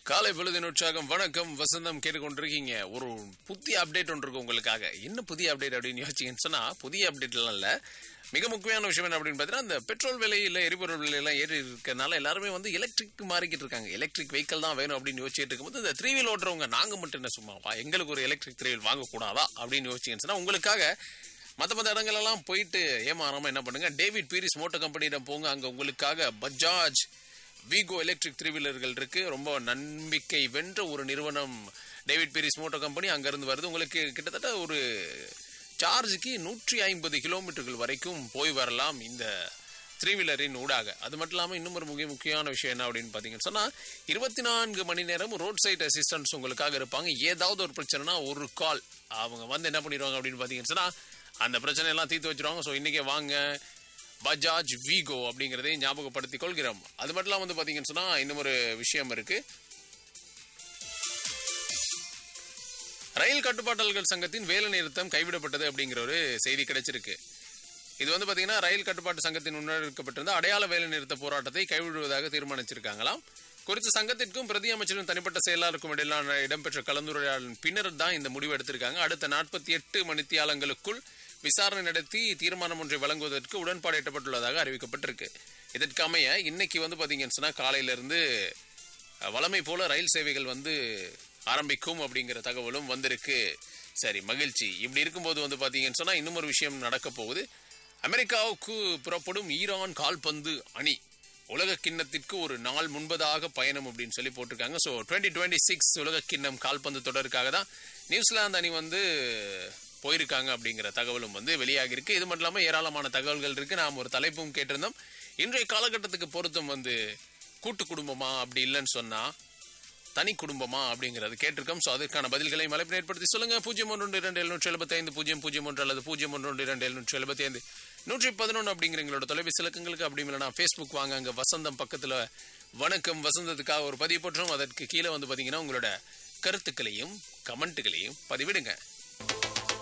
காலை பொழுதின் உற்சாகம் வணக்கம் வசந்தம் கேட்டுக்கொண்டிருக்கீங்க ஒரு புதிய அப்டேட் ஒன்று இருக்கு உங்களுக்காக என்ன புதிய அப்டேட் அப்படின்னு யோசிச்சீங்கன்னு சொன்னா புதிய அப்டேட்லாம் இல்ல மிக முக்கியமான விஷயம் என்ன அப்படின்னு பார்த்தீங்கன்னா அந்த பெட்ரோல் விலையில எரிபொருள் விலையெல்லாம் ஏறி இருக்கனால எல்லாருமே வந்து எலக்ட்ரிக் மாறிக்கிட்டு இருக்காங்க எலக்ட்ரிக் வெஹிக்கல் தான் வேணும் அப்படின்னு யோசிச்சுட்டு இருக்கும்போது இந்த த்ரீ வீல் ஓட்டுறவங்க நாங்க மட்டும் என்ன சும்மாவா எங்களுக்கு ஒரு எலக்ட்ரிக் த்ரீ வீல் வாங்கக்கூடாதா அப்படின்னு யோசிச்சீங்கன்னு சொன்னா உங்களுக்காக மற்ற மற்ற இடங்களெல்லாம் போயிட்டு ஏமாறாம என்ன பண்ணுங்க டேவிட் பீரிஸ் மோட்டர் கம்பெனியிடம் போங்க அங்க உங்களுக்காக பஜாஜ் வீகோ எலக்ட்ரிக் த்ரீ வீலர்கள் இருக்கு ரொம்ப நம்பிக்கை வென்ற ஒரு நிறுவனம் டேவிட் பீரிஸ் மோட்டர் கம்பெனி அங்கிருந்து வருது உங்களுக்கு கிட்டத்தட்ட ஒரு சார்ஜுக்கு நூற்றி ஐம்பது கிலோமீட்டர்கள் வரைக்கும் போய் வரலாம் இந்த த்ரீ வீலரின் ஊடாக அது மட்டும் இல்லாமல் இன்னும் ஒரு முக்கிய முக்கியமான விஷயம் என்ன அப்படின்னு பார்த்தீங்கன்னு சொன்னால் இருபத்தி நான்கு மணி நேரம் ரோட் சைட் அசிஸ்டன்ஸ் உங்களுக்காக இருப்பாங்க ஏதாவது ஒரு பிரச்சனைனா ஒரு கால் அவங்க வந்து என்ன பண்ணிடுவாங்க அப்படின்னு பார்த்தீங்கன்னு சொன்னால் அந்த பிரச்சனையெல்லாம் தீர்த்து வச்சிருவாங்க ஸோ இன்றைக்கே வாங்க பஜாஜ் வீகோ அப்படிங்கிறதை ஞாபகப்படுத்திக் கொள்கிறோம் அது மட்டும் இல்லாமல் வந்து பார்த்தீங்கன்னு சொன்னால் இன்னும் ஒரு விஷயம் இருக்கு ரயில் கட்டுப்பாட்டாளர்கள் சங்கத்தின் வேலை நிறுத்தம் கைவிடப்பட்டது அப்படிங்கிற ஒரு செய்தி கிடைச்சிருக்கு இது வந்து பார்த்தீங்கன்னா ரயில் கட்டுப்பாட்டு சங்கத்தின் முன்னெடுக்கப்பட்டிருந்த அடையாள வேலை நிறுத்த போராட்டத்தை கைவிடுவதாக தீர்மானிச்சிருக்காங்களாம் குறித்த சங்கத்திற்கும் பிரதி அமைச்சரும் தனிப்பட்ட செயலாளருக்கும் இடையிலான இடம்பெற்ற கலந்துரையாடலின் பின்னர் தான் இந்த முடிவு எடுத்திருக்காங்க அடுத்த நாற்பத்தி எட்டு மணித்தியாலங்களுக்குள் விசாரணை நடத்தி தீர்மானம் ஒன்றை வழங்குவதற்கு உடன்பாடு எட்டப்பட்டுள்ளதாக அறிவிக்கப்பட்டிருக்கு இதற்கமைய இன்னைக்கு வந்து பார்த்தீங்கன்னு சொன்னால் காலையிலிருந்து அஹ், வழமை போல ரயில் சேவைகள் வந்து ஆரம்பிக்கும் அப்படிங்கிற தகவலும் வந்திருக்கு சரி மகிழ்ச்சி இப்படி இருக்கும்போது வந்து பார்த்தீங்கன்னு சொன்னால் இன்னும் ஒரு விஷயம் நடக்க போகுது அமெரிக்காவுக்கு புறப்படும் ஈரான் கால்பந்து அணி உலக கிண்ணத்திற்கு ஒரு நாள் முன்பதாக பயணம் அப்படின்னு சொல்லி போட்டிருக்காங்க ஸோ டுவெண்ட்டி டுவெண்ட்டி சிக்ஸ் உலக கிண்ணம் கால்பந்து தொடருக்காக தான் நியூசிலாந்து அணி வந்து போயிருக்காங்க அப்படிங்கிற தகவலும் வந்து வெளியாகி இருக்கு இது மட்டும் இல்லாமல் ஏராளமான தகவல்கள் இருக்கு நாம் ஒரு தலைப்பும் கேட்டிருந்தோம் இன்றைய காலகட்டத்துக்கு பொருத்தம் வந்து கூட்டு குடும்பமா அப்படி இல்லைன்னு சொன்னா தனி குடும்பமா அப்படிங்கிறது கேட்டிருக்கோம் ஸோ அதற்கான பதில்களை மலைப்பு ஏற்படுத்தி சொல்லுங்க பூஜ்ஜியம் ஒன்று இரண்டு எழுநூற்றி எழுபத்தி ஐந்து பூஜ்ஜியம் பூஜ்ஜியம் ஒன்று அல்லது பூஜ்ஜியம் ஒன்று இரண்டு எழுநூற்றி எழுபத்தி ஐந்து நூற்றி பதினொன்று அப்படிங்கிற எங்களோட தொலைபேசி இலக்கங்களுக்கு அப்படி இல்லைனா ஃபேஸ்புக் வாங்க அங்கே வசந்தம் பக்கத்தில் வணக்கம் வசந்தத்துக்காக ஒரு பதிவு போட்டுரும் அதற்கு கீழே வந்து பார்த்தீங்கன்னா உங்களோட கருத்துக்களையும் கமெண்ட்டுகளையும் பதிவிடுங்க